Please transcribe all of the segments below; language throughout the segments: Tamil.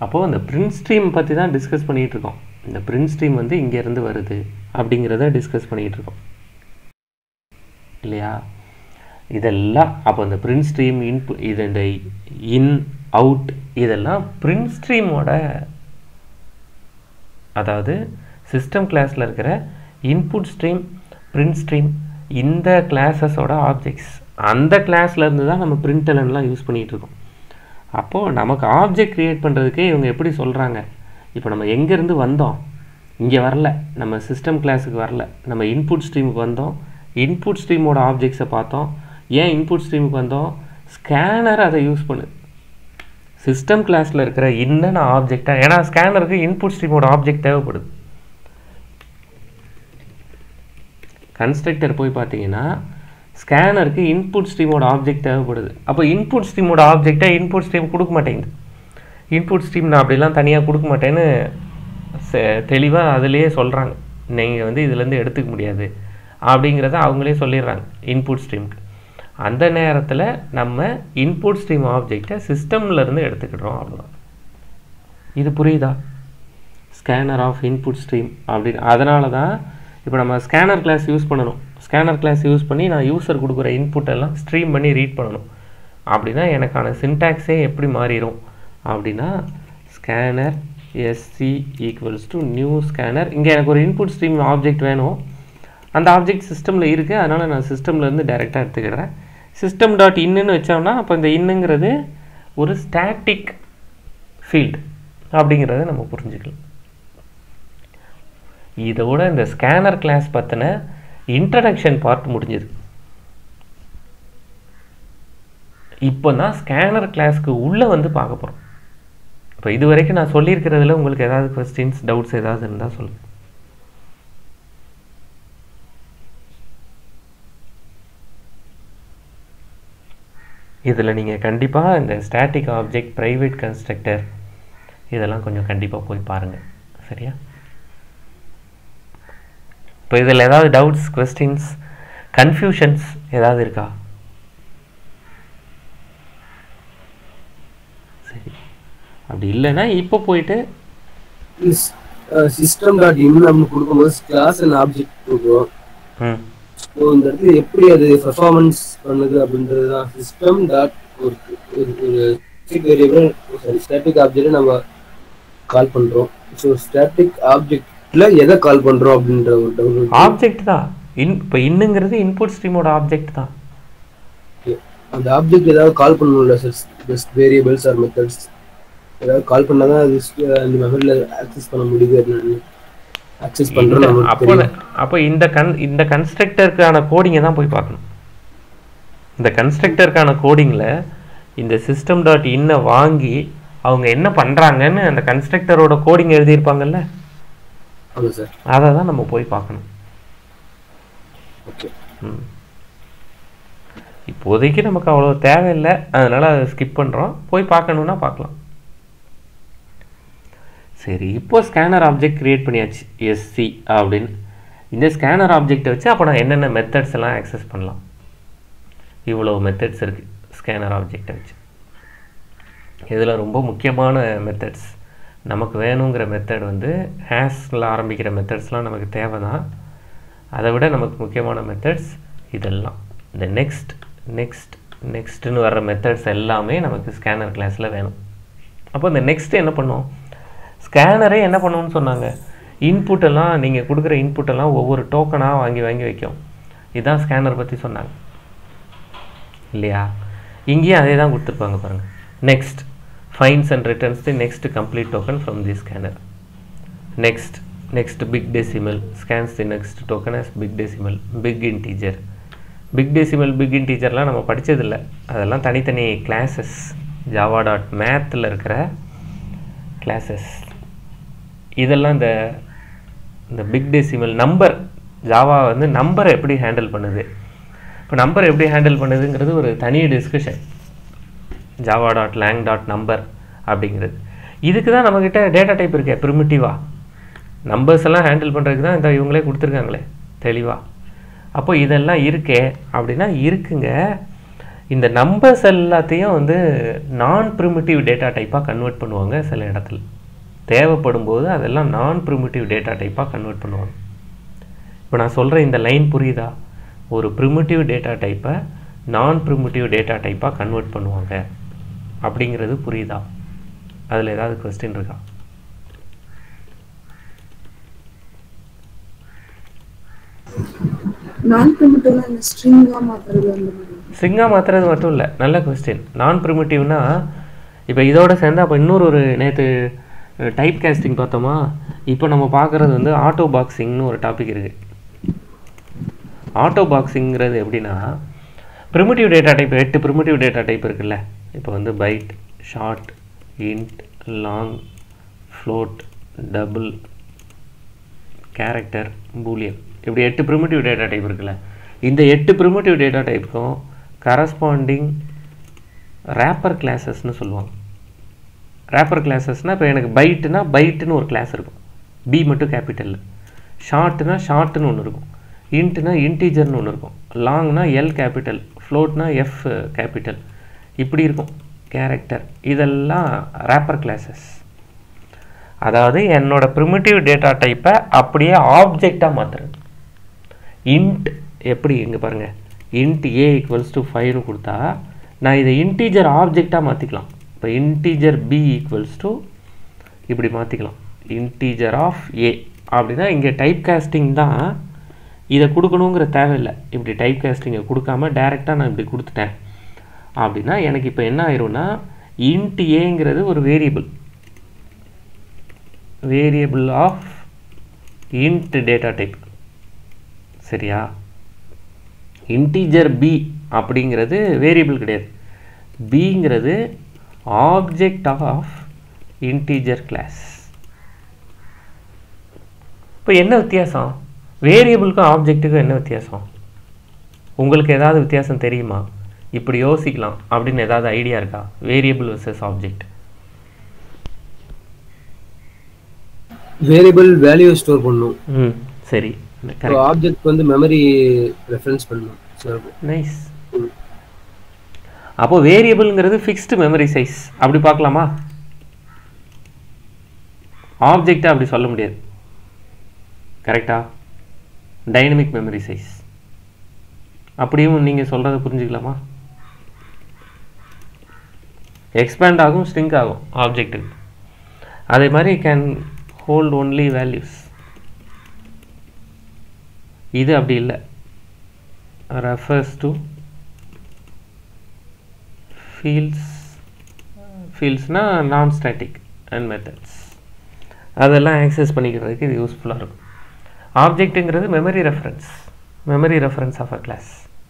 அப்போது இந்த பிரிண்ட் ஸ்ட்ரீம் பற்றி தான் டிஸ்கஸ் பண்ணிகிட்டு இருக்கோம் இந்த பிரிண்ட் ஸ்ட்ரீம் வந்து இங்கேருந்து வருது அப்படிங்கிறத டிஸ்கஸ் பண்ணிகிட்டு இருக்கோம் இல்லையா இதெல்லாம் அப்போ இந்த பிரிண்ட் ஸ்ட்ரீம் இன்பு இது இந்த இன் அவுட் இதெல்லாம் பிரிண்ட் ஸ்ட்ரீமோட அதாவது சிஸ்டம் கிளாஸில் இருக்கிற இன்புட் ஸ்ட்ரீம் பிரிண்ட் ஸ்ட்ரீம் இந்த கிளாஸஸோட ஆப்ஜெக்ட்ஸ் அந்த கிளாஸ்லேருந்து தான் நம்ம பிரிண்ட் எல்லாம் யூஸ் பண்ணிகிட்டு இருக்கோம் அப்போது நமக்கு ஆப்ஜெக்ட் க்ரியேட் பண்ணுறதுக்கே இவங்க எப்படி சொல்கிறாங்க இப்போ நம்ம எங்கேருந்து வந்தோம் இங்கே வரல நம்ம சிஸ்டம் கிளாஸுக்கு வரல நம்ம இன்புட் ஸ்ட்ரீமுக்கு வந்தோம் இன்புட் ஸ்ட்ரீமோட ஆப்ஜெக்ட்ஸை பார்த்தோம் ஏன் இன்புட் ஸ்ட்ரீமுக்கு வந்தோம் ஸ்கேனர் அதை யூஸ் பண்ணுது சிஸ்டம் கிளாஸில் இருக்கிற இன்னென்ன ஆப்ஜெக்டாக ஏன்னா ஸ்கேனருக்கு இன்புட் ஸ்ட்ரீமோட ஆப்ஜெக்ட் தேவைப்படுது கன்ஸ்ட்ரக்டர் போய் பார்த்தீங்கன்னா ஸ்கேனருக்கு இன்புட் ஸ்ட்ரீமோட ஆப்ஜெக்ட் தேவைப்படுது அப்போ இன்புட் ஸ்ட்ரீமோட ஆப்ஜெக்டை இன்புட் ஸ்ட்ரீம் கொடுக்க மாட்டேங்குது இன்புட் ஸ்ட்ரீம் நான் அப்படிலாம் தனியாக கொடுக்க மாட்டேன்னு தெளிவாக அதிலேயே சொல்கிறாங்க நீங்கள் வந்து இதுலேருந்து எடுத்துக்க முடியாது அப்படிங்கிறத அவங்களே சொல்லிடுறாங்க இன்புட் ஸ்ட்ரீமுக்கு அந்த நேரத்தில் நம்ம இன்புட் ஸ்ட்ரீம் ஆப்ஜெக்டை சிஸ்டம்லேருந்து எடுத்துக்கிடுறோம் அவ்வளோதான் இது புரியுதா ஸ்கேனர் ஆஃப் இன்புட் ஸ்ட்ரீம் அப்படின்னு அதனால தான் இப்போ நம்ம ஸ்கேனர் கிளாஸ் யூஸ் பண்ணணும் ஸ்கேனர் கிளாஸ் யூஸ் பண்ணி நான் யூசர் கொடுக்குற இன்புட் எல்லாம் ஸ்ட்ரீம் பண்ணி ரீட் பண்ணணும் அப்படின்னா எனக்கான சின்டாக்ஸே எப்படி மாறிடும் அப்படின்னா scanner SC equals to new scanner இங்கே எனக்கு ஒரு இன்புட் ஸ்ட்ரீம் ஆப்ஜெக்ட் வேணும் அந்த ஆப்ஜெக்ட் சிஸ்டமில் இருக்குது அதனால் நான் சிஸ்டம்லேருந்து டைரெக்டாக எடுத்துக்கிடுறேன் சிஸ்டம் டாட் இன்னுன்னு வச்சோம்னா அப்போ இந்த இன்னுங்கிறது ஒரு ஸ்டாட்டிக் ஃபீல்டு அப்படிங்கிறத நம்ம புரிஞ்சுக்கலாம் இதோட இந்த ஸ்கேனர் கிளாஸ் பற்றின இன்ட்ரடக்ஷன் பார்ட் முடிஞ்சது இப்போ தான் ஸ்கேனர் கிளாஸ்க்கு உள்ளே வந்து பார்க்க போகிறோம் இப்போ இது வரைக்கும் நான் சொல்லியிருக்கிறதுல உங்களுக்கு ஏதாவது கொஸ்டின்ஸ் டவுட்ஸ் ஏதாவது இருந்தால் சொல்லுங்கள் இதில் நீங்கள் கண்டிப்பாக இந்த ஸ்டாட்டிக் ஆப்ஜெக்ட் ப்ரைவேட் கன்ஸ்ட்ரக்டர் இதெல்லாம் கொஞ்சம் கண்டிப்பாக போய் பாருங்கள் சரியா இப்போ இதில் ஏதாவது டவுட்ஸ் கொஸ்டின்ஸ் கன்ஃபியூஷன்ஸ் ஏதாவது இருக்கா சரி அப்படி இல்லைன்னா இப்போ போயிட்டு சிஸ்டம் டாட் இன் நம்ம கொடுக்கும்போது கிளாஸ் அண்ட் ஆப்ஜெக்ட் கொடுக்குறோம் ம் ஸோ இந்த இடத்துல எப்படி அது பெர்ஃபார்மன்ஸ் பண்ணுது அப்படின்றது தான் சிஸ்டம் டாட் ஒரு ஒரு ஒரு static variable sorry static object நம்ம கால் பண்றோம் ஸோ ஸ்டாட்டிக் ஆப்ஜெக்ட்ல எதை கால் பண்றோம் அப்படின்ற ஒரு டவுட் ஆப்ஜெக்ட் தான் இன் இப்போ இன்னுங்கிறது இன்புட் ஸ்ட்ரீமோட ஆப்ஜெக்ட் தான் அந்த ஆப்ஜெக்ட் ஏதாவது கால் பண்ணணும்ல சார் வேரியபிள்ஸ் ஆர் மெத்தட்ஸ் ஏதாவது கால் பண்ணாதான் அது st- அந்த மெமரியில் ஆக்சஸ் பண்ண முடியுது அப்படின்னு ஆக்சஸ் பண்றோம் நமக்கு அப்போ தெரியும் அப்போ இந்த கன் இந்த கன்ஸ்ட்ரக்டருக்கான கோடிங்கை தான் போய் பார்க்கணும் இந்த கன்ஸ்ட்ரக்டருக்கான கோடிங்கில் இந்த சிஸ்டம் டாட் இன்னை வாங்கி அவங்க என்ன பண்ணுறாங்கன்னு அந்த கன்ஸ்ட்ரக்டரோட கோடிங் எழுதியிருப்பாங்கல்ல ஆமாம் சார் அதை தான் நம்ம போய் பார்க்கணும் ஓகே ம். இப்போதைக்கு நமக்கு அவ்வளோ தேவையில்லை அதனால் அதை ஸ்கிப் பண்ணுறோம் போய் பார்க்கணுன்னா பார்க்கலாம் சரி இப்போ ஸ்கேனர் ஆப்ஜெக்ட் கிரியேட் பண்ணியாச்சு எஸ்சி அப்படின்னு இந்த ஸ்கேனர் ஆப்ஜெக்டை வச்சு அப்போ நான் என்னென்ன மெத்தட்ஸ் எல்லாம் ஆக்சஸ் பண்ணலாம் இவ்வளோ மெத்தட்ஸ் இருக்குது ஸ்கேனர் ஆப்ஜெக்டை வச்சு இதில் ரொம்ப முக்கியமான மெத்தட்ஸ் நமக்கு வேணுங்கிற மெத்தட் வந்து ஹேஸில் ஆரம்பிக்கிற மெத்தட்ஸ்லாம் நமக்கு தேவை தான் அதை விட நமக்கு முக்கியமான மெத்தட்ஸ் இதெல்லாம் இந்த நெக்ஸ்ட் நெக்ஸ்ட் நெக்ஸ்ட்னு வர்ற மெத்தட்ஸ் எல்லாமே நமக்கு ஸ்கேனர் கிளாஸில் வேணும் அப்போ இந்த நெக்ஸ்ட் என்ன பண்ணும் ஸ்கேனரே என்ன பண்ணுன்னு சொன்னாங்க இன்புட் எல்லாம் நீங்கள் கொடுக்குற இன்புட் எல்லாம் ஒவ்வொரு டோக்கனாக வாங்கி வாங்கி வைக்கும் இதுதான் ஸ்கேனர் பற்றி சொன்னாங்க இல்லையா இங்கேயும் அதே தான் கொடுத்துருப்பாங்க பாருங்கள் next finds and returns the next complete token from the scanner next next big decimal scans the next token as big decimal big integer big decimal big இன்டீஜர்லாம் நம்ம படிச்சதில்ல அதெல்லாம் தனித்தனி கிளாஸஸ் ஜாவா டாட் மேத்தில் இருக்கிற கிளாஸஸ் இதெல்லாம் இந்த இந்த பிக் டெசிமல் நம்பர் ஜாவா வந்து நம்பரை எப்படி ஹேண்டில் பண்ணுது இப்போ நம்பர் எப்படி ஹேண்டில் பண்ணுதுங்கிறது ஒரு தனி discussion Java dot lang dot number அப்படிங்கிறது இதுக்கு தான் நம்மக்கிட்ட டேட்டா டைப் இருக்கே ப்ரிமிட்டிவா நம்பர்ஸ் எல்லாம் ஹேண்டில் பண்ணுறதுக்கு தான் இந்த இவங்களே கொடுத்துருக்காங்களே தெளிவாக அப்போ இதெல்லாம் இருக்கே அப்படின்னா இருக்குங்க இந்த நம்பர்ஸ் எல்லாத்தையும் வந்து நான் ப்ரிமிட்டிவ் டேட்டா டைப்பாக கன்வெர்ட் பண்ணுவாங்க சில இடத்துல தேவைப்படும் போது அதெல்லாம் நான் ப்ரிமிட்டிவ் டேட்டா டைப்பாக கன்வெர்ட் பண்ணுவாங்க இப்போ நான் சொல்கிற இந்த லைன் புரியுதா ஒரு ப்ரிமிட்டிவ் டேட்டா டைப்பை நான் ப்ரிமிட்டிவ் டேட்டா டைப்பாக கன்வெர்ட் பண்ணுவாங்க அப்படிங்கிறது புரியுதா அதில் ஏதாவது கொஸ்டின் இருக்கா நான் ப்ரிமிட்டிவ்னா இந்த ஸ்ட்ரிங்கா மாத்துறது அந்த மாதிரி ஸ்ட்ரிங்காக மாற்றுறது மட்டும் இல்லை நல்ல கொஸ்டின் நான் ப்ரிமிட்டிவ்னா இப்போ இதோட சேர்ந்து அப்போ இன்னொரு ஒரு நேற்று டைப் கேஸ்டிங் பார்த்தோமா இப்போ நம்ம பார்க்குறது வந்து ஆட்டோ பாக்ஸிங்னு ஒரு டாபிக் இருக்குது ஆட்டோ பாக்ஸிங்கிறது எப்படின்னா ப்ரிமிட்டிவ் டேட்டா டைப் எட்டு ப்ரிமிட்டிவ் டேட்டா டைப் இருக்குல்ல இப்போ வந்து byte short int long float double character boolean இப்படி எட்டு ப்ரிமிட்டிவ் டேட்டா டைப் இருக்குல்ல இந்த எட்டு ப்ரிமிட்டிவ் டேட்டா டைப்புக்கும் கரஸ்பாண்டிங் ரேப்பர் கிளாஸஸ்னு சொல்லுவாங்க ரேப்பர் கிளாஸஸ்னால் இப்போ எனக்கு பைட்டுனா பைட்டுன்னு ஒரு கிளாஸ் இருக்கும் பி மட்டும் கேபிட்டலில் ஷார்ட்னா ஷார்ட்னு ஒன்று இருக்கும் இன்ட்னா இன்டீஜர்னு ஒன்று இருக்கும் லாங்னா எல் கேபிட்டல் ஃப்ளோட்னா எஃப் கேபிட்டல் இப்படி இருக்கும் கேரக்டர் இதெல்லாம் ரேப்பர் கிளாஸஸ் அதாவது என்னோட ப்ரிமிட்டிவ் டேட்டா டைப்பை அப்படியே ஆப்ஜெக்டாக மாற்றுறது இன்ட் எப்படி இங்கே பாருங்கள் இன்ட் ஏ ஈக்குவல்ஸ் டு ஃபைவ்னு கொடுத்தா நான் இதை இன்டீஜர் ஆப்ஜெக்டாக மாற்றிக்கலாம் இப்போ இன்டீஜர் பி ஈக்குவல்ஸ் டு இப்படி மாற்றிக்கலாம் இன்டீஜர் ஆஃப் ஏ அப்படின்னா இங்கே டைப் காஸ்டிங் தான் இதை கொடுக்கணுங்கிற தேவையில்லை இப்படி டைப் காஸ்டிங்கை கொடுக்காம டைரெக்டாக நான் இப்படி கொடுத்துட்டேன் அப்படின்னா எனக்கு இப்போ என்ன ஆயிரும்னா இன்ட் ஏங்கிறது ஒரு variable variable of int data type சரியா இன்டீஜர் பி அப்படிங்கிறது வேரியபிள் கிடையாது பிங்கிறது ஆப்ஜெக்ட் ஆஃப் இன்டீஜர் கிளாஸ் இப்போ என்ன வித்தியாசம் வேரியபிளுக்கும் ஆப்ஜெக்ட்டுக்கும் என்ன வித்தியாசம் உங்களுக்கு ஏதாவது வித்தியாசம் தெரியுமா இப்படி யோசிக்கலாம் அப்படின்னு ஏதாவது ஐடியா இருக்கா variable versus object variable value store பண்ணும் ம் சரி ஸோ ஆப்ஜெக்ட் வந்து மெமரி ரெஃபரன்ஸ் பண்ணும் ஸோ நைஸ் அப்போ வேரியபிள்ங்கிறது ஃபிக்ஸ்டு மெமரி சைஸ் அப்படி பார்க்கலாமா ஆப்ஜெக்டை அப்படி சொல்ல முடியாது கரெக்டா டைனமிக் மெமரி சைஸ் அப்படியும் நீங்கள் சொல்கிறத புரிஞ்சுக்கலாமா எக்ஸ்பேண்ட் ஆகும் ஸ்ட்ரிங்க் ஆகும் ஆப்ஜெக்ட்டுக்கு அதே மாதிரி கேன் ஹோல்ட் ஒன்லி வேல்யூஸ் இது அப்படி இல்லை ரெஃபர்ஸ் டு fields fieldsனா நான் ஸ்டாட்டிக் அண்ட் மெத்தட்ஸ் அதெல்லாம் ஆக்சஸ் பண்ணிக்கிறதுக்கு இது யூஸ்ஃபுல்லாக இருக்கும் ஆப்ஜெக்ட்டுங்கிறது memory reference memory reference of a class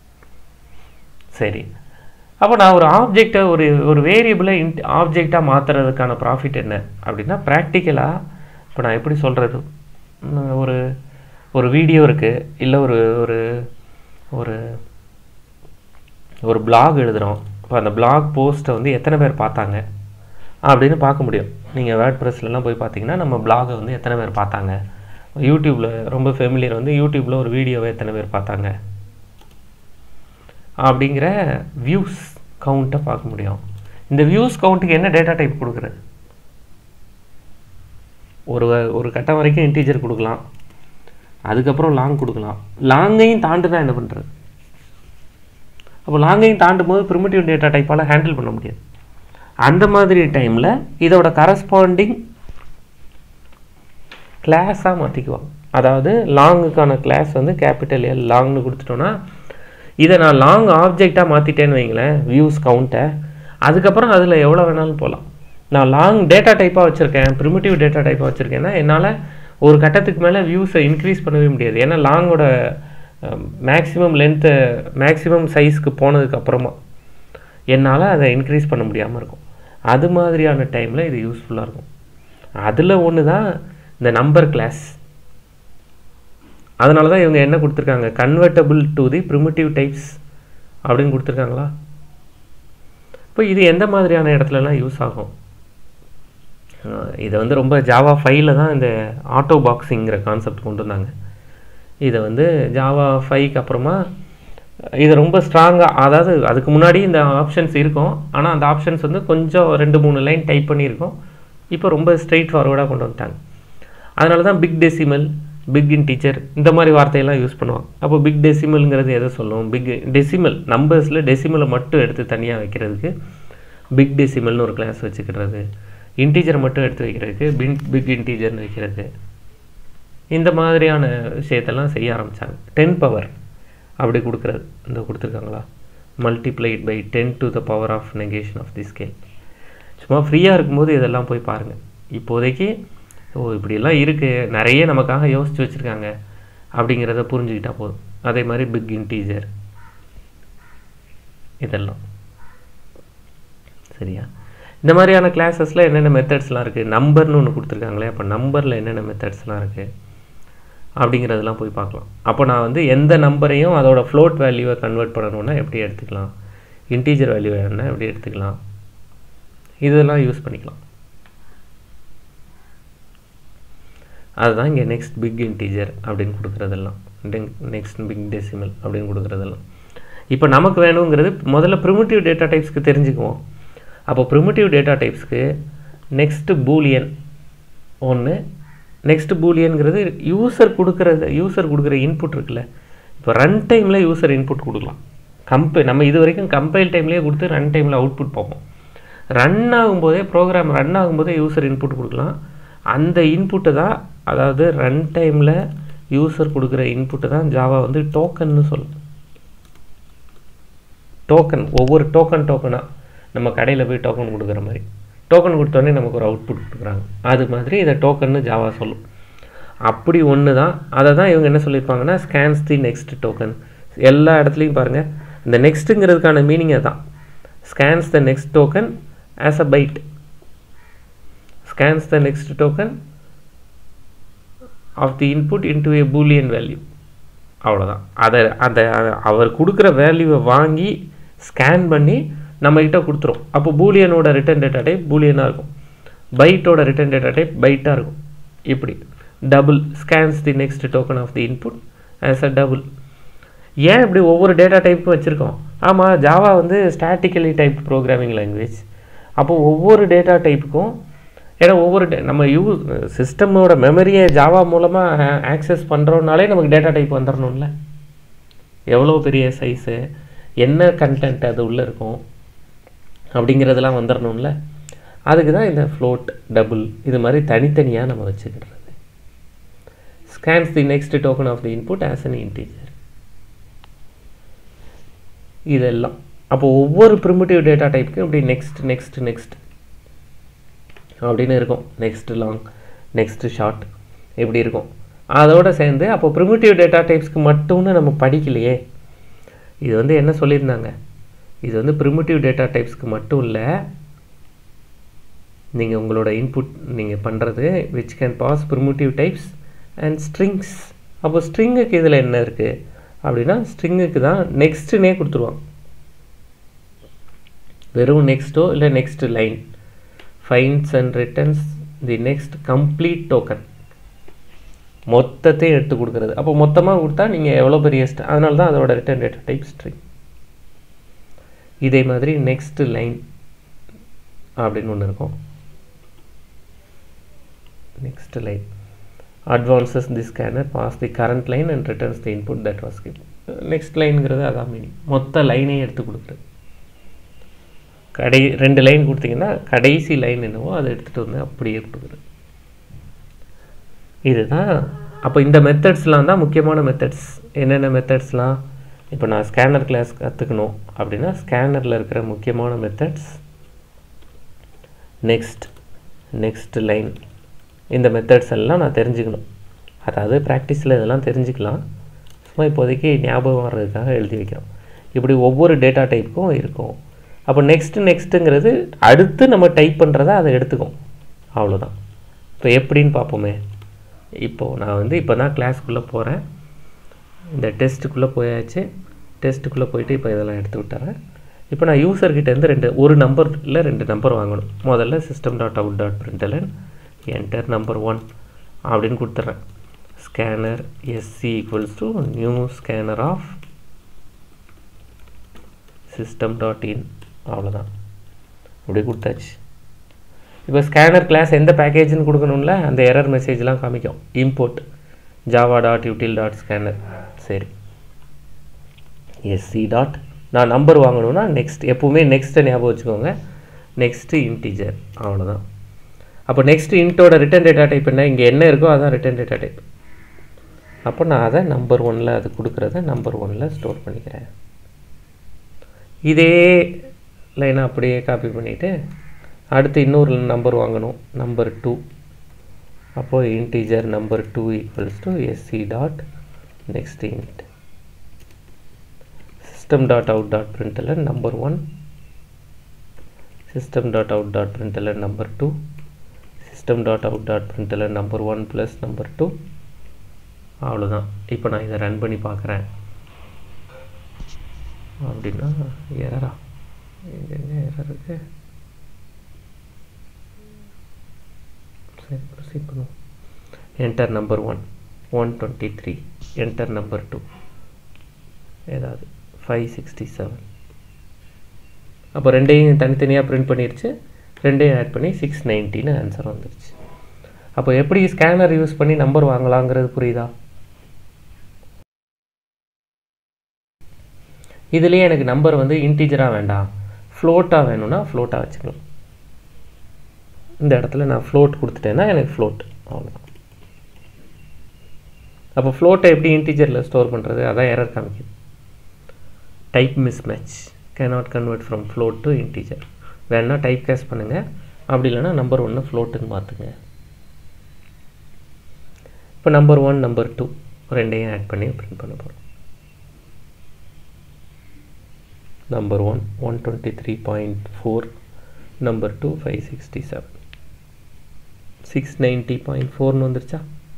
சரி அப்போ நான் ஒரு ஆப்ஜெக்டை ஒரு ஒரு வேரியபிளை இன்ட் ஆப்ஜெக்டாக மாற்றுறதுக்கான ப்ராஃபிட் என்ன அப்படின்னா ப்ராக்டிக்கலாக இப்போ நான் எப்படி சொல்கிறது ஒரு ஒரு வீடியோ இருக்குது இல்லை ஒரு ஒரு ஒரு ஒரு blog எழுதுகிறோம் இப்போ அந்த blog போஸ்ட்டை வந்து எத்தனை பேர் பார்த்தாங்க அப்படின்னு பார்க்க முடியும் நீங்கள் வேர்ட் ப்ரெஸ்லலாம் போய் பார்த்தீங்கன்னா நம்ம பிளாகை வந்து எத்தனை பேர் பார்த்தாங்க யூடியூப்பில் ரொம்ப ஃபெமிலியர் வந்து யூடியூப்பில் ஒரு வீடியோவை எத்தனை பேர் பார்த்தாங்க அப்படிங்கிற வியூஸ் கவுண்ட்டை பார்க்க முடியும் இந்த வியூஸ் கவுண்ட்டுக்கு என்ன டேட்டா டைப் கொடுக்குறது ஒரு ஒரு கட்டம் வரைக்கும் இன்டீஜர் கொடுக்கலாம் அதுக்கப்புறம் லாங் கொடுக்கலாம் லாங்கையும் தாண்டுனா என்ன பண்ணுறது அப்போ லாங்கையும் தாண்டும் போது ப்ரிமிட்டிவ் டேட்டா டைப்பால் ஹேண்டில் பண்ண முடியாது அந்த மாதிரி டைமில் இதோட கரஸ்பாண்டிங் கிளாஸாக மாற்றிக்குவாங்க அதாவது லாங்குக்கான கிளாஸ் வந்து கேபிட்டல் எல் லாங்னு கொடுத்துட்டோன்னா இதை நான் லாங் ஆப்ஜெக்டாக மாற்றிட்டேன்னு வைங்களேன் வியூஸ் கவுண்ட்டை அதுக்கப்புறம் அதில் எவ்வளோ வேணாலும் போகலாம் நான் லாங் டேட்டா டைப்பாக வச்சுருக்கேன் ப்ரிமிட்டிவ் டேட்டா டைப்பாக வச்சுருக்கேன்னா என்னால் ஒரு கட்டத்துக்கு மேலே வியூஸை இன்க்ரீஸ் பண்ணவே முடியாது ஏன்னா லாங்கோட மேக்ஸிமம் லென்த்து மேக்ஸிமம் சைஸ்க்கு போனதுக்கு அப்புறமா என்னால் அதை இன்க்ரீஸ் பண்ண முடியாமல் இருக்கும் அது மாதிரியான டைமில் இது யூஸ்ஃபுல்லாக இருக்கும் அதில் ஒன்று தான் இந்த நம்பர் கிளாஸ் அதனால தான் இவங்க என்ன கொடுத்துருக்காங்க convertible to the primitive types அப்படின்னு கொடுத்துருக்காங்களா இப்போ இது எந்த மாதிரியான இடத்துலலாம் யூஸ் ஆகும் அஹ் இதை வந்து ரொம்ப ஜாவா ஃபைவ்ல தான் இந்த ஆட்டோ பாக்ஸிங்கிற கான்செப்ட் கொண்டு வந்தாங்க இதை வந்து ஜாவா ஃபைவ்க்கு அப்புறமா இது ரொம்ப ஸ்ட்ராங்காக அதாவது அதுக்கு முன்னாடி இந்த ஆப்ஷன்ஸ் இருக்கும் ஆனால் அந்த ஆப்ஷன்ஸ் வந்து கொஞ்சம் ரெண்டு மூணு லைன் டைப் பண்ணியிருக்கோம் இப்போ ரொம்ப ஸ்ட்ரெயிட் ஃபார்வர்டாக கொண்டு வந்துட்டாங்க அதனால தான் பிக் டெசிமல் பிக் இன்டீச்சர் இந்த மாதிரி வார்த்தையெல்லாம் யூஸ் பண்ணுவாங்க அப்போ பிக் டெசிமல்ங்கிறது எதை சொல்லும் பிக் டெசிமல் நம்பர்ஸில் டெசிமலை மட்டும் எடுத்து தனியாக வைக்கிறதுக்கு பிக் டெசிமல்னு ஒரு கிளாஸ் வச்சுக்கிறது இன்டீஜரை மட்டும் எடுத்து வைக்கிறதுக்கு பின் பிக் இன்டீஜர்னு வைக்கிறது இந்த மாதிரியான விஷயத்தெல்லாம் செய்ய ஆரம்பித்தாங்க டென் பவர் அப்படி கொடுக்குறது இந்த கொடுத்துருக்காங்களா multiplied by ten to the power of negation of the scale சும்மா ஃப்ரீயாக இருக்கும்போது இதெல்லாம் போய் பாருங்கள் இப்போதைக்கு ஓ இப்படியெல்லாம் இருக்குது நிறைய நமக்காக யோசித்து வச்சுருக்காங்க அப்படிங்கிறத புரிஞ்சுக்கிட்டா போதும் அதே மாதிரி பிக் இன்டீஜர் இதெல்லாம் சரியா இந்த மாதிரியான கிளாஸஸில் என்னென்ன மெத்தட்ஸ்லாம் இருக்குது நம்பர்னு ஒன்று கொடுத்துருக்காங்களே அப்போ நம்பரில் என்னென்ன மெத்தட்ஸ்லாம் இருக்குது அப்படிங்கிறதெல்லாம் போய் பார்க்கலாம் அப்போ நான் வந்து எந்த நம்பரையும் அதோட ஃப்ளோட் வேல்யூவை கன்வெர்ட் பண்ணணும்னா எப்படி எடுத்துக்கலாம் இன்டீஜர் வேல்யூ என்ன எப்படி எடுத்துக்கலாம் இதெல்லாம் யூஸ் பண்ணிக்கலாம் அதுதான் இங்கே நெக்ஸ்ட் பிக் இன்டீஜர் அப்படின்னு கொடுக்குறதெல்லாம் நெக்ஸ்ட் பிக் டெசிமல் அப்படின்னு கொடுக்குறதெல்லாம் இப்போ நமக்கு வேணுங்கிறது முதல்ல ப்ரிமிட்டிவ் டேட்டா டைப்ஸ்க்கு தெரிஞ்சுக்குவோம் அப்போ ப்ரிமிட்டிவ் டேட்டா டைப்ஸ்க்கு நெக்ஸ்ட்டு பூலியன் ஒன்று நெக்ஸ்ட் பூலியன்கிறது யூசர் கொடுக்குறது யூசர் கொடுக்குற இன்புட் இருக்குல்ல இப்போ ரன் டைமில் யூசர் இன்புட் கொடுக்கலாம் கம்பை நம்ம இது வரைக்கும் கம்பைல் டைம்லேயே கொடுத்து ரன் டைமில் அவுட்புட் பார்ப்போம் ரன் ஆகும்போதே ப்ரோக்ராம் ரன் ஆகும்போதே யூசர் இன்புட் கொடுக்கலாம் அந்த இன்புட்டை தான் அதாவது ரன் டைமில் யூசர் கொடுக்குற இன்புட்டை தான் ஜாவா வந்து டோக்கன்னு சொல்லும் டோக்கன் ஒவ்வொரு டோக்கன் டோக்கனாக நம்ம கடையில் போய் டோக்கன் கொடுக்குற மாதிரி டோக்கன் கொடுத்தோடனே நமக்கு ஒரு அவுட்புட் கொடுக்குறாங்க அது மாதிரி இதை டோக்கன்னு ஜாவா சொல்லும் அப்படி ஒன்று தான் அதை தான் இவங்க என்ன சொல்லியிருப்பாங்கன்னா ஸ்கேன்ஸ் தி நெக்ஸ்ட் டோக்கன் எல்லா இடத்துலையும் பாருங்கள் இந்த நெக்ஸ்ட்டுங்கிறதுக்கான மீனிங் தான் scans the next token as a byte scans the next token of the input into a boolean value அவ்வளோதான் அதை அந்த அவர் கொடுக்குற வேல்யூவை வாங்கி ஸ்கேன் பண்ணி நம்மக்கிட்ட கொடுத்துரும் அப்போ பூலியனோட ரிட்டன் டேட்டா டைப் பூலியனாக இருக்கும் பைட்டோட ரிட்டன் டேட்டா டைப் பைட்டாக இருக்கும் இப்படி double scans the next token of the input as a double ஏன் இப்படி ஒவ்வொரு டேட்டா டைப்பும் வச்சுருக்கோம் ஆமாம் ஜாவா வந்து ஸ்டாட்டிக்கலி டைப் ப்ரோக்ராமிங் லாங்குவேஜ் அப்போ ஒவ்வொரு டேட்டா டைப்புக்கும் ஏன்னா ஒவ்வொரு நம்ம யூ சிஸ்டமோட மெமரியை ஜாவா மூலமாக ஆக்சஸ் பண்ணுறோம்னாலே நமக்கு டேட்டா டைப் வந்துடணும்ல எவ்வளோ பெரிய சைஸு என்ன கண்டென்ட் அது உள்ளே இருக்கும் அப்படிங்கிறதெல்லாம் வந்துடணும்ல அதுக்கு தான் இந்த ஃப்ளோட் டபுள் இது மாதிரி தனித்தனியாக நம்ம வச்சுக்கிறது scans the next token of the input as an integer இதெல்லாம் அப்போ ஒவ்வொரு ப்ரிமிட்டிவ் டேட்டா டைப்புக்கும் இப்படி நெக்ஸ்ட் நெக்ஸ்ட் நெக்ஸ்ட் அப்படின்னு இருக்கும் நெக்ஸ்ட் லாங் நெக்ஸ்ட் ஷார்ட் இப்படி இருக்கும் அதோடு சேர்ந்து அப்போ ப்ரிமிட்டிவ் டேட்டா டைப்ஸ்க்கு மட்டும்னு நம்ம படிக்கலையே இது வந்து என்ன சொல்லியிருந்தாங்க இது வந்து ப்ரிமிட்டிவ் டேட்டா டைப்ஸ்க்கு மட்டும் இல்லை நீங்கள் உங்களோட இன்புட் நீங்கள் பண்ணுறது which can pass primitive types and strings அப்போ ஸ்ட்ரிங்குக்கு இதில் என்ன இருக்குது அப்படின்னா ஸ்ட்ரிங்குக்கு தான் நெக்ஸ்ட்டுனே கொடுத்துருவாங்க வெறும் நெக்ஸ்ட்டோ இல்லை next line finds and returns the next complete token மொத்தத்தையும் எடுத்து கொடுக்குறது அப்போ மொத்தமாக கொடுத்தா நீங்கள் எவ்வளோ பெரிய ஸ்ட் அதனால தான் அதோட ரிட்டர்ன் டேட்டா டைப் ஸ்ட்ரிங் இதே மாதிரி நெக்ஸ்ட் லைன் அப்படின்னு ஒன்று இருக்கும் next line advances the scanner past the current line and returns the input that was give next லைனுங்கிறது அதான் மீனிங் மொத்த லைனையும் எடுத்து கொடுக்குறது கடை ரெண்டு லைன் கொடுத்தீங்கன்னா கடைசி லைன் என்னவோ அதை எடுத்துகிட்டு வந்து அப்படியே கொடுக்குறது இதுதான் அப்போ இந்த மெத்தட்ஸ்லாம் தான் முக்கியமான மெத்தட்ஸ் என்னென்ன மெத்தட்ஸ்லாம் இப்போ நான் ஸ்கேனர் கிளாஸ் கற்றுக்கணும் அப்படின்னா ஸ்கேனரில் இருக்கிற முக்கியமான மெத்தட்ஸ் நெக்ஸ்ட் நெக்ஸ்ட் லைன் இந்த மெத்தட்ஸ் எல்லாம் நான் தெரிஞ்சுக்கணும் அதாவது ப்ராக்டிஸில் இதெல்லாம் தெரிஞ்சுக்கலாம் சும்மா இப்போதைக்கு ஞாபகம் வர்றதுக்காக எழுதி வைக்கிறோம் இப்படி ஒவ்வொரு டேட்டா டைப்புக்கும் இருக்கும் அப்போ நெக்ஸ்ட்டு நெக்ஸ்ட்டுங்கிறது அடுத்து நம்ம டைப் பண்ணுறத அதை எடுத்துக்கும் அவ்வளோதான் இப்போ எப்படின்னு பார்ப்போமே இப்போது நான் வந்து இப்போ தான் கிளாஸ்க்குள்ளே போகிறேன் இந்த டெஸ்ட்டுக்குள்ளே போயாச்சு டெஸ்ட்டுக்குள்ளே போயிட்டு இப்போ இதெல்லாம் எடுத்து விட்டுறேன் இப்போ நான் யூசர்கிட்டேருந்து ரெண்டு ஒரு நம்பர் இல்லை ரெண்டு நம்பர் வாங்கணும் முதல்ல system dot out dot println enter number one அப்படின்னு கொடுத்துட்றேன் scanner SC equals to new scanner of system dot in அவ்வளோதான் அப்படி கொடுத்தாச்சு இப்போ ஸ்கேனர் கிளாஸ் எந்த பேக்கேஜ்னு கொடுக்கணும்ல அந்த எரர் மெசேஜ்லாம் காமிக்கும் import Java dot util dot scanner சரி எஸ்சி டாட் நான் நம்பர் வாங்கணும்னா நெக்ஸ்ட் எப்போவுமே நெக்ஸ்ட்டை ஞாபகம் வச்சுக்கோங்க நெக்ஸ்ட்டு இன்டிஜர் அவ்வளோதான் அப்போ நெக்ஸ்ட் இன்ட்டோட ரிட்டன் டேட்டா டைப் என்ன இங்கே என்ன இருக்கோ அதான் ரிட்டன் டேட்டா டைப் அப்போ நான் அதை நம்பர் ஒனில் அது கொடுக்குறத நம்பர் ஒனில் ஸ்டோர் பண்ணிக்கிறேன் இதே லைனை அப்படியே காப்பி பண்ணிவிட்டு அடுத்து இன்னொரு நம்பர் வாங்கணும் நம்பர் டூ அப்போது integer number two equals to SC dot next int system dot out dot println number 1 system dot out dot println number 2 system dot out dot println number 1 plus number 2 அவ்வளோதான் இப்போ நான் இதை ரன் பண்ணி பார்க்குறேன் அப்படின்னா எரரா எங்கெங்க எரர் இருக்கு சரி ப்ரொசீட் பண்ணுவோம் enter number one one twenty three enter number two ஏதாவது ஃபைவ் சிக்ஸ்டி செவன் அப்போ ரெண்டையும் தனித்தனியாக பிரிண்ட் பண்ணிருச்சு ரெண்டையும் ஆட் பண்ணி சிக்ஸ் நைன்ட்டின்னு ஆன்சர் வந்துருச்சு அப்போ எப்படி ஸ்கேனர் யூஸ் பண்ணி நம்பர் வாங்கலாங்கிறது புரியுதா இதுலேயே எனக்கு நம்பர் வந்து இன்டீஜராக வேண்டாம் ஃப்ளோட்டாக வேணும்னா ஃப்ளோட்டாக வச்சுக்கலாம் இந்த இடத்துல நான் ஃப்ளோட் கொடுத்துட்டேன்னா எனக்கு ஃப்ளோட் அவ்வளோதான் அப்போ ஃப்ளோட்டை எப்படி இன்டீஜரில் ஸ்டோர் பண்ணுறது அதான் எரர் காமிக்குது type mismatch cannot convert from float to integer வேணா டைப் கேஸ் பண்ணுங்கள் அப்படி இல்லைன்னா நம்பர் ஒன்று ஃப்ளோட்டுன்னு மாற்றுங்க இப்போ நம்பர் ஒன் நம்பர் டூ ரெண்டையும் ஆட் பண்ணி பிரிண்ட் பண்ண போகிறோம் number one one twenty three point four number two five sixty seven six ninety point ஃபோர்னு வந்துருச்சா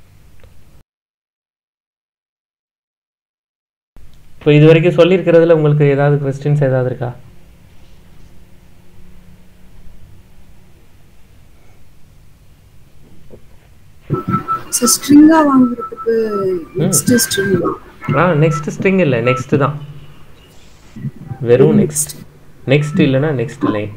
இப்போ இது வரைக்கும் சொல்லியிருக்கிறதுல உங்களுக்கு ஏதாவது கொஸ்டின்ஸ் ஏதாவது இருக்கா ஸோ ஸ்ட்ரிங்கா வாங்குறதுக்கு நெக்ஸ்ட் ஸ்ட்ரிங் ஆ நெக்ஸ்ட் ஸ்ட்ரிங் இல்லை நெக்ஸ்ட் தான் வெறும் நெக்ஸ்ட் நெக்ஸ்ட் இல்லைன்னா நெக்ஸ்ட் லைன்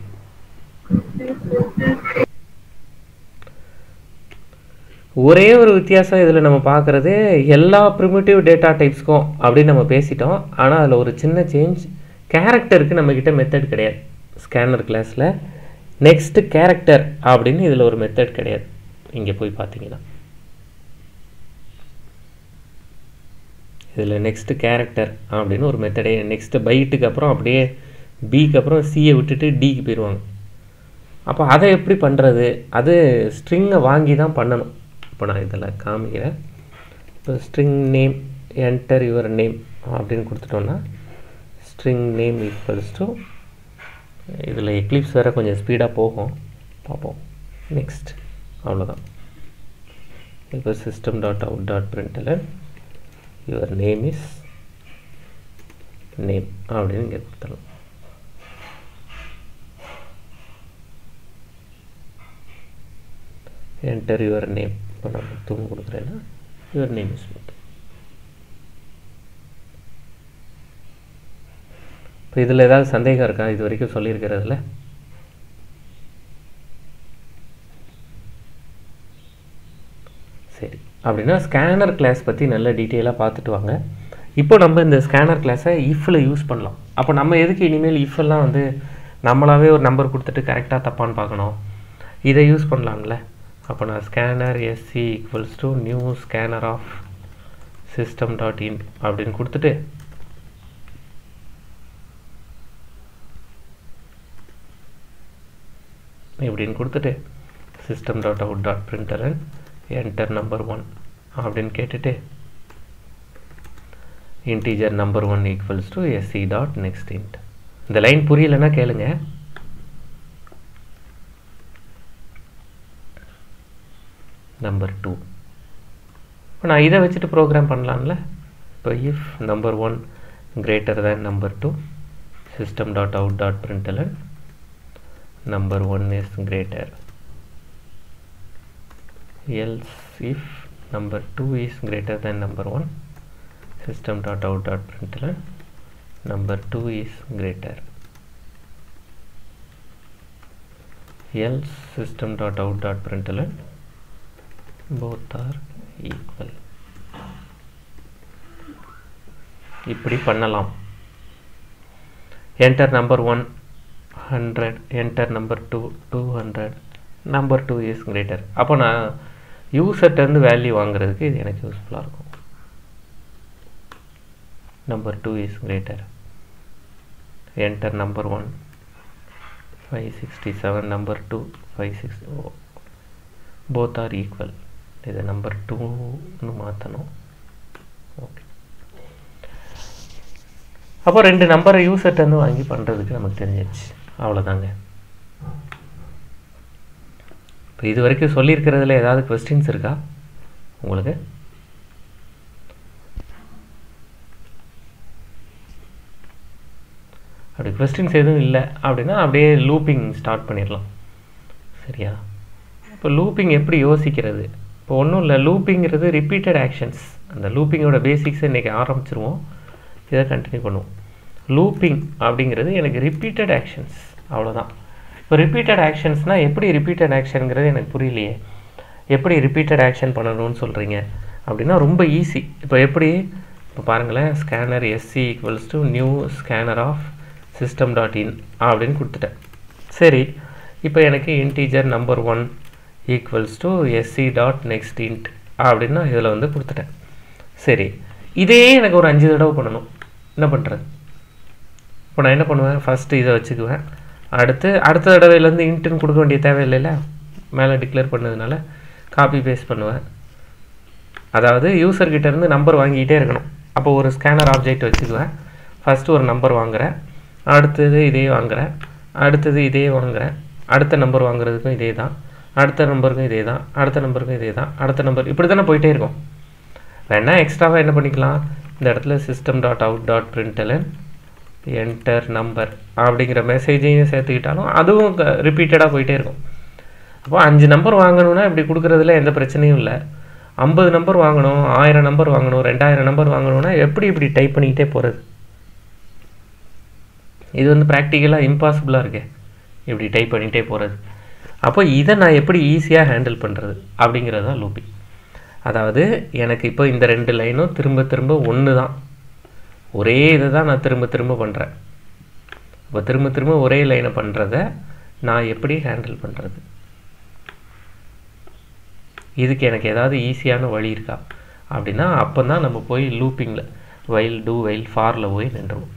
ஒரே ஒரு வித்தியாசம் இதில் நம்ம பார்க்குறது எல்லா ப்ரிமிட்டிவ் டேட்டா டைப்ஸ்க்கும் அப்படின்னு நம்ம பேசிட்டோம் ஆனால் அதில் ஒரு சின்ன சேஞ்ச் கேரக்டருக்கு நம்மக்கிட்ட மெத்தட் கிடையாது ஸ்கேனர் கிளாஸில் நெக்ஸ்ட் கேரக்டர் அப்படின்னு இதில் ஒரு மெத்தட் கிடையாது இங்கே போய் பார்த்தீங்கன்னா இதில் நெக்ஸ்ட்டு கேரக்டர் அப்படின்னு ஒரு மெத்தடே நெக்ஸ்ட்டு பைட்டுக்கு அப்புறம் அப்படியே பிக்கு அப்புறம் சியை விட்டுட்டு டிக்கு போயிடுவாங்க அப்போ அதை எப்படி பண்ணுறது அது ஸ்ட்ரிங்கை வாங்கி தான் பண்ணணும் இப்போ நான் இதில் காமிக்கிறேன் இப்போ string name enter your name அப்படின்னு கொடுத்துட்டோன்னா ஸ்ட்ரிங் நேம் ஈக்குவல்ஸ் டு இதில் எக்லிப்ஸ் வேறு கொஞ்சம் ஸ்பீடாக போகும் பார்ப்போம் நெக்ஸ்ட் அவ்வளோதான் இப்போ system dot out dot println your name is name அப்படின்னு இங்கே கொடுத்துடலாம் என்டர் யுவர் நேம் இப்போ நான் முத்துன்னு கொடுக்குறேன்னா யுவர் நேம் இஸ் முத்து இப்போ இதில் ஏதாவது சந்தேகம் இருக்கா இது வரைக்கும் சொல்லியிருக்கிறதுல சரி அப்படின்னா ஸ்கேனர் கிளாஸ் பற்றி நல்ல டீட்டெயிலாக பார்த்துட்டு வாங்க இப்போ நம்ம இந்த ஸ்கேனர் கிளாஸை இஃப்பில் யூஸ் பண்ணலாம் அப்போ நம்ம எதுக்கு இனிமேல் இஃபெல்லாம் வந்து நம்மளாவே ஒரு நம்பர் கொடுத்துட்டு கரெக்டாக தப்பான்னு பார்க்கணும் இதை யூஸ் பண்ணலாம்ல அப்போ நான் scanner SC equals to new scanner of system dot in அப்படின்னு கொடுத்துட்டு இப்படின்னு கொடுத்துட்டு system dot out dot println enter number one அப்படின்னு கேட்டுட்டு integer number one equals to SC dot next int இந்த லைன் புரியலைன்னா கேளுங்க நம்பர் டூ இப்போ நான் இதை வச்சுட்டு ப்ரோக்ராம் பண்ணலாம்ல இப்போ if number one greater than number two system dot out dot println number 1 is greater else if number 2 is greater than number 1 system dot out dot println number 2 is greater else system dot out dot println both are equal இப்படி பண்ணலாம் enter number 1 100 enter number 2 200 number 2 is greater அப்போ நான் யூசர்ட்டேருந்து வேல்யூ வாங்குறதுக்கு இது எனக்கு யூஸ்ஃபுல்லாக இருக்கும் number 2 is greater enter number 1 567 number 2 560 oh, both are equal இதை நம்பர் டூன்னு மாற்றணும் ஓகே அப்போ ரெண்டு நம்பரை யூசர்ட்டேருந்து வாங்கி பண்ணுறதுக்கு நமக்கு தெரிஞ்சிருச்சு அவ்வளோதாங்க இப்போ இது வரைக்கும் சொல்லியிருக்கிறதுல ஏதாவது கொஸ்டின்ஸ் இருக்கா உங்களுக்கு அப்படி கொஸ்டின்ஸ் எதுவும் இல்லை அப்படின்னா அப்படியே லூப்பிங் ஸ்டார்ட் பண்ணிடலாம் சரியா இப்போ லூப்பிங் எப்படி யோசிக்கிறது இப்போ ஒன்றும் இல்லை லூப்பிங்கிறது ரிப்பீட்டட் ஆக்ஷன்ஸ் அந்த லூப்பிங்கோட பேசிக்ஸ் இன்றைக்கி ஆரம்பிச்சிருவோம் இதை கண்டினியூ பண்ணுவோம் லூப்பிங் அப்படிங்கிறது எனக்கு ரிப்பீட்டட் ஆக்ஷன்ஸ் அவ்வளோதான் இப்போ ரிப்பீட்டட் ஆக்ஷன்ஸ்னால் எப்படி ரிப்பீட்டட் ஆக்ஷனுங்கிறது எனக்கு புரியலையே எப்படி ரிப்பீட்டட் ஆக்ஷன் பண்ணணும்னு சொல்கிறீங்க அப்படின்னா ரொம்ப ஈஸி இப்போ எப்படி இப்போ பாருங்களேன் scanner SC equals to new scanner of system dot in அப்படின்னு கொடுத்துட்டேன் சரி இப்போ எனக்கு integer number one equals to SC dot next int அப்படின்னு நான் இதில் வந்து கொடுத்துட்டேன் சரி இதே எனக்கு ஒரு அஞ்சு தடவை பண்ணணும் என்ன பண்ணுறது இப்போ நான் என்ன பண்ணுவேன் ஃபஸ்ட்டு இதை வச்சுக்குவேன் அடுத்து அடுத்த தடவையிலேருந்து இன்ட்டுன்னு கொடுக்க வேண்டிய தேவையில்லைல்ல மேலே டிக்ளேர் பண்ணதுனால காப்பி பேஸ்ட் பண்ணுவேன் அதாவது யூசர்கிட்ட இருந்து நம்பர் வாங்கிக்கிட்டே இருக்கணும் அப்போ ஒரு ஸ்கேனர் ஆப்ஜெக்ட் வச்சுக்குவேன் ஃபஸ்ட்டு ஒரு நம்பர் வாங்குகிறேன் அடுத்தது இதே வாங்குகிறேன் அடுத்தது இதே வாங்குகிறேன் அடுத்த நம்பர் வாங்குறதுக்கும் இதே தான் அடுத்த நம்பருக்கும் இதே தான் அடுத்த நம்பருக்கும் இதே தான் அடுத்த நம்பர் இப்படி தானே போயிட்டே இருக்கும் வேணால் எக்ஸ்ட்ராவாக என்ன பண்ணிக்கலாம் இந்த இடத்துல system dot out dot println enter number அப்படிங்கிற மெசேஜையும் சேர்த்துக்கிட்டாலும் அதுவும் ரிப்பீட்டடாக போயிட்டே இருக்கும் அப்போ அஞ்சு நம்பர் வாங்கணும்னா இப்படி கொடுக்குறதுல எந்த பிரச்சனையும் இல்லை ஐம்பது நம்பர் வாங்கணும் ஆயிரம் நம்பர் வாங்கணும் ரெண்டாயிரம் நம்பர் வாங்கணும்னா எப்படி இப்படி டைப் பண்ணிக்கிட்டே போகிறது இது வந்து ப்ராக்டிக்கலாக இம்பாசிபிளாக இருக்கே இப்படி டைப் பண்ணிகிட்டே போகிறது அப்போ இதை நான் எப்படி ஈஸியாக ஹேண்டில் பண்ணுறது அப்படிங்கிறது தான் லூப்பிங் அதாவது எனக்கு இப்போ இந்த ரெண்டு லைனும் திரும்ப திரும்ப ஒன்று தான் ஒரே இதை தான் நான் திரும்ப திரும்ப பண்ணுறேன் இப்போ திரும்ப திரும்ப ஒரே லைனை பண்ணுறத நான் எப்படி ஹேண்டில் பண்ணுறது இதுக்கு எனக்கு ஏதாவது ஈஸியான வழி இருக்கா அப்படின்னா அப்போ தான் நம்ம போய் லூப்பிங்கில் வைல் டூ வைல் ஃபாரில் போய் நின்றுவோம்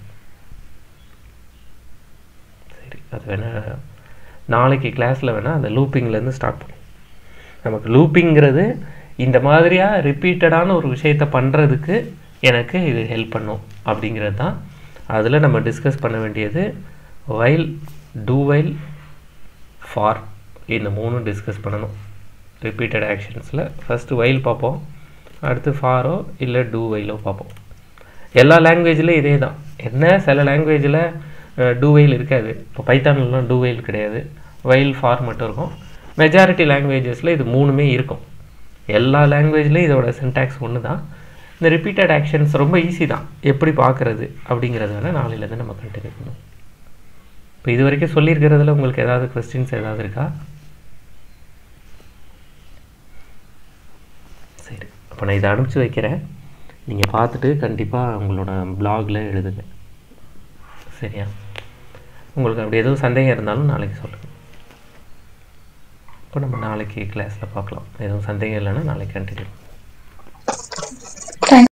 சரி அது வேணால் நாளைக்கு கிளாஸில் வேணால் அந்த லூப்பிங்லேருந்து ஸ்டார்ட் பண்ணும் நமக்கு லூப்பிங்கிறது இந்த மாதிரியாக ரிப்பீட்டடான ஒரு விஷயத்தை பண்ணுறதுக்கு எனக்கு இது ஹெல்ப் பண்ணும் அப்படிங்கிறது தான் அதில் நம்ம டிஸ்கஸ் பண்ண வேண்டியது வைல் டூ வைல் ஃபார் இந்த மூணும் டிஸ்கஸ் பண்ணணும் ரிப்பீட்டட் ஆக்ஷன்ஸில் ஃபஸ்ட்டு வைல் பார்ப்போம் அடுத்து ஃபாரோ இல்லை டூ வைலோ பார்ப்போம் எல்லா லாங்குவேஜ்லேயும் இதே தான் என்ன சில லாங்குவேஜில் டூ வைல் இருக்காது இப்போ பைத்தான்லாம் டூ வைல் கிடையாது வைல் ஃபார் மட்டும் இருக்கும் மெஜாரிட்டி லாங்குவேஜஸில் இது மூணுமே இருக்கும் எல்லா லாங்குவேஜ்லேயும் இதோட சின்டாக்ஸ் ஒன்று தான் இந்த ரிப்பீட்டட் ஆக்ஷன்ஸ் ரொம்ப ஈஸி தான் எப்படி பார்க்குறது அப்படிங்கிறது வேணால் நாளையிலேருந்து நம்ம கண்டினியூ பண்ணுவோம் இப்போ இது வரைக்கும் சொல்லியிருக்கிறதுல உங்களுக்கு ஏதாவது கொஸ்டின்ஸ் ஏதாவது இருக்கா சரி அப்போ நான் இதை அனுப்பிச்சி வைக்கிறேன் நீங்கள் பார்த்துட்டு கண்டிப்பாக உங்களோட பிளாகில் எழுதுங்க சரியா உங்களுக்கு அப்படி எதுவும் சந்தேகம் இருந்தாலும் நாளைக்கு சொல்லுங்கள் இப்போ நம்ம நாளைக்கு கிளாஸில் பார்க்கலாம் எதுவும் சந்தேகம் இல்லைன்னா நாளைக்கு கண்டினியூ